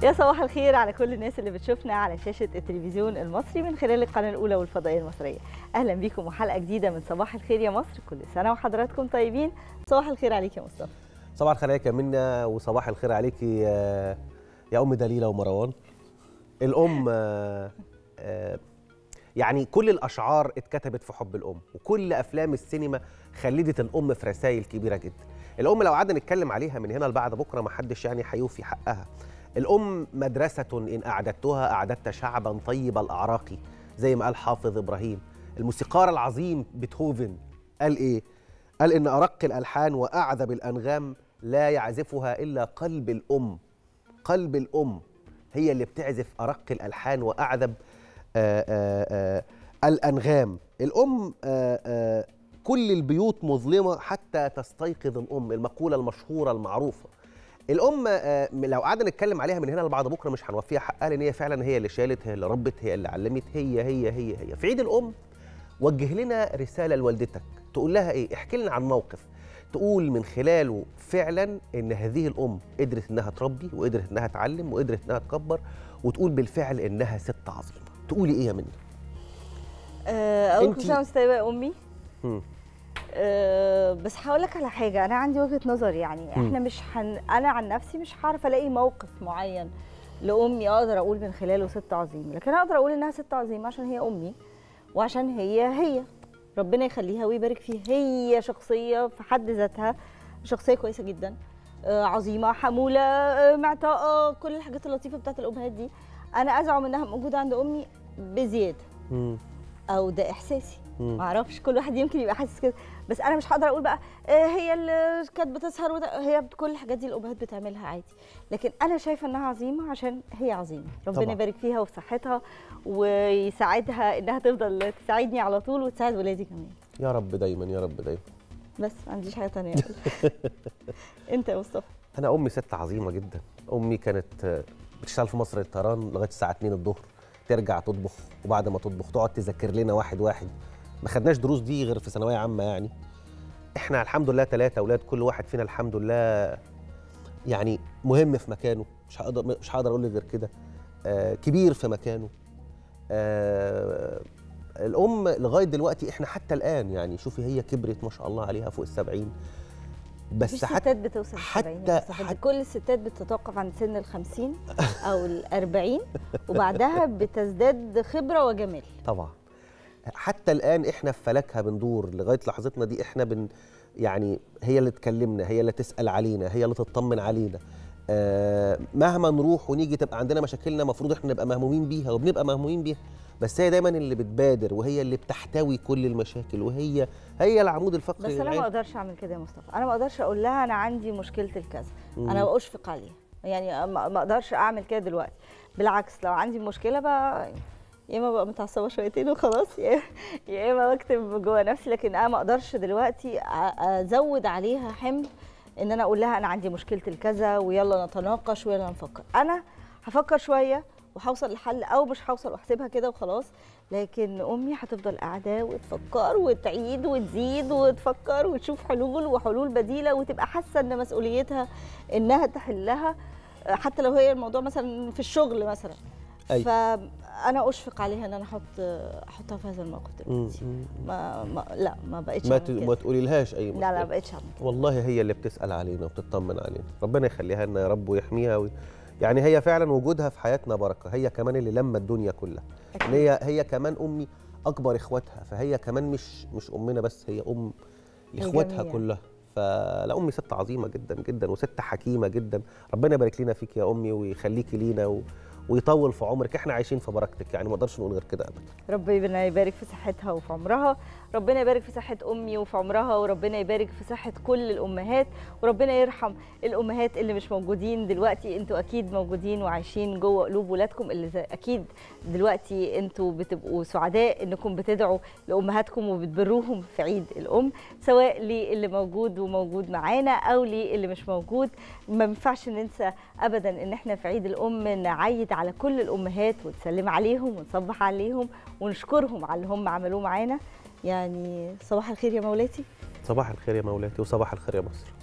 يا صباح الخير على كل الناس اللي بتشوفنا على شاشة التلفزيون المصري من خلال القناة الأولى والفضائية المصرية أهلا بيكم وحلقة جديدة من صباح الخير يا مصر كل سنة وحضراتكم طيبين صباح الخير عليك يا مصطفى صباح الخير عليك يا منى وصباح الخير عليك يا يا ام دليله ومروان الام آه، آه، يعني كل الاشعار اتكتبت في حب الام وكل افلام السينما خلدت الام في رسائل كبيره جدا الام لو قعدنا نتكلم عليها من هنا لبعد بكره ما حدش يعني هيوفي حقها الام مدرسه ان اعددتها اعددت شعبا طيب الاعراق زي ما قال حافظ ابراهيم الموسيقار العظيم بيتهوفن قال ايه قال ان ارق الالحان واعذب الانغام لا يعزفها الا قلب الام قلب الام هي اللي بتعزف ارق الالحان واعذب آآ آآ الانغام الام آآ آآ كل البيوت مظلمه حتى تستيقظ الام المقوله المشهوره المعروفه الام آه، لو قعدنا نتكلم عليها من هنا لبعد بكره مش هنوفيها حقها لان هي فعلا هي اللي شالت هي اللي ربت هي اللي علمت هي هي هي هي في عيد الام وجه لنا رساله لوالدتك تقول لها ايه احكي لنا عن موقف تقول من خلاله فعلا ان هذه الام قدرت انها تربي وقدرت انها تعلم وقدرت انها تكبر وتقول بالفعل انها ست عظيمه تقولي ايه يا منى آه، أول كل أنتي- سنة وأنت طيبة يا أمي مم. أه بس هقول لك على حاجة أنا عندي وجهة نظر يعني إحنا مش هن... أنا عن نفسي مش هعرف ألاقي موقف معين لأمي أقدر أقول من خلاله ست عظيمة لكن أنا أقدر أقول إنها ست عظيمة عشان هي أمي وعشان هي هي ربنا يخليها ويبارك فيها هي شخصية في حد ذاتها شخصية كويسة جدا آه، عظيمة حمولة آه، معطاءة كل الحاجات اللطيفة بتاعت الأمهات دي أنا أزعم إنها موجودة عند أمي بزيادة مم. او ده احساسي مم. ما اعرفش كل واحد يمكن يبقى حاسس كده بس انا مش هقدر اقول بقى آه، هي اللي كانت بتسهر وده هي كل الحاجات دي الامهات بتعملها عادي لكن انا شايفه انها عظيمه عشان هي عظيمه ربنا طبعاً. يبارك فيها وفي صحتها ويساعدها انها تفضل تساعدني على طول وتساعد ولادي كمان يا رب دايما يا رب دايما بس ما عنديش حاجه تانية أقولها. انت يا مصطفى انا امي ست عظيمه جدا امي كانت آه، بتشتغل في مصر الطيران لغايه الساعه 2 الظهر ترجع تطبخ وبعد ما تطبخ تقعد تذاكر لنا واحد واحد ما خدناش دروس دي غير في ثانويه عامه يعني احنا الحمد لله ثلاثه اولاد كل واحد فينا الحمد لله يعني مهم في مكانه مش هقدر مش هقدر اقول لك غير كده آه كبير في مكانه آه الام لغايه دلوقتي احنا حتى الان يعني شوفي هي كبرت ما شاء الله عليها فوق السبعين بس مفيش حتى ستات بتوصل حتى- للسبعين يا مصطفى. حتى- كل الستات بتتوقف عند سن الخمسين او الأربعين وبعدها بتزداد خبره وجمال طبعا حتى الان احنا في فلكها بندور لغايه لحظتنا دي احنا بن يعني هي اللي تكلمنا هي اللي تسال علينا هي اللي تطمن علينا آه مهما نروح ونيجي تبقى عندنا مشاكلنا المفروض احنا نبقى مهمومين بيها وبنبقى مهمومين بيها بس هي دايما اللي بتبادر وهي اللي بتحتوي كل المشاكل وهي هي العمود الفقري بس انا ما للعيلة. اقدرش اعمل كده يا مصطفى انا ما اقدرش اقول لها انا عندي مشكله الكذا انا باشفق عليها يعني ما ما اقدرش اعمل كده دلوقتي بالعكس لو عندي مشكله بقى يا اما بقى متعصبه شويتين وخلاص يا يا اما بكتب جوه نفسي لكن انا ما اقدرش دلوقتي أ- ازود عليها حمل ان انا اقول لها انا عندي مشكله الكذا ويلا نتناقش ويلا نفكر انا هفكر شويه وهوصل لحل او مش هوصل واحسبها كده وخلاص لكن امي هتفضل قاعده وتفكر وتعيد وتزيد وتفكر وتشوف حلول وحلول بديله وتبقى حاسه ان مسؤوليتها انها تحلها حتى لو هي الموضوع مثلا في الشغل مثلا أي. فانا اشفق عليها ان انا احط احطها في هذا الموقف مم، دلوقتي مم. ما, ما لا ما بقتش ما, أعمل ت... كده. ما تقولي لهاش اي لا لا ما مشكلة. بقتش اعمل كده والله هي اللي بتسأل علينا وبتطمن علينا ربنا يخليها لنا يا رب ويحميها وي... يعني هي فعلا وجودها في حياتنا بركة هي كمان اللي لما الدنيا كلها إن هي هي كمان أمي أكبر إخواتها فهي كمان مش مش أمنا بس هي أم لإخواتها الجميع. كلها فلا أمي ست عظيمة جدا جدا وست حكيمة جدا ربنا يبارك لنا فيك يا أمي ويخليكي لينا و... ويطول في عمرك احنا عايشين في بركتك يعني ما اقدرش نقول غير كده ابدا ربنا يبارك في صحتها وفي عمرها ربنا يبارك في صحة أمي وفي عمرها وربنا يبارك في صحة كل الأمهات وربنا يرحم الأمهات اللي مش موجودين دلوقتي انتوا أكيد موجودين وعايشين جوه قلوب ولادكم اللي زي- أكيد دلوقتي انتوا بتبقوا سعداء انكم بتدعوا لأمهاتكم وبتبروهم في عيد الأم سواء للي موجود وموجود معانا أو للي مش موجود ما ينفعش ننسى أبدا إن احنا في عيد الأم نعيد على كل الأمهات ونسلم عليهم ونصبح عليهم ونشكرهم على اللي هم عملوه معانا يعني صباح الخير يا مولاتي صباح الخير يا مولاتي وصباح الخير يا مصر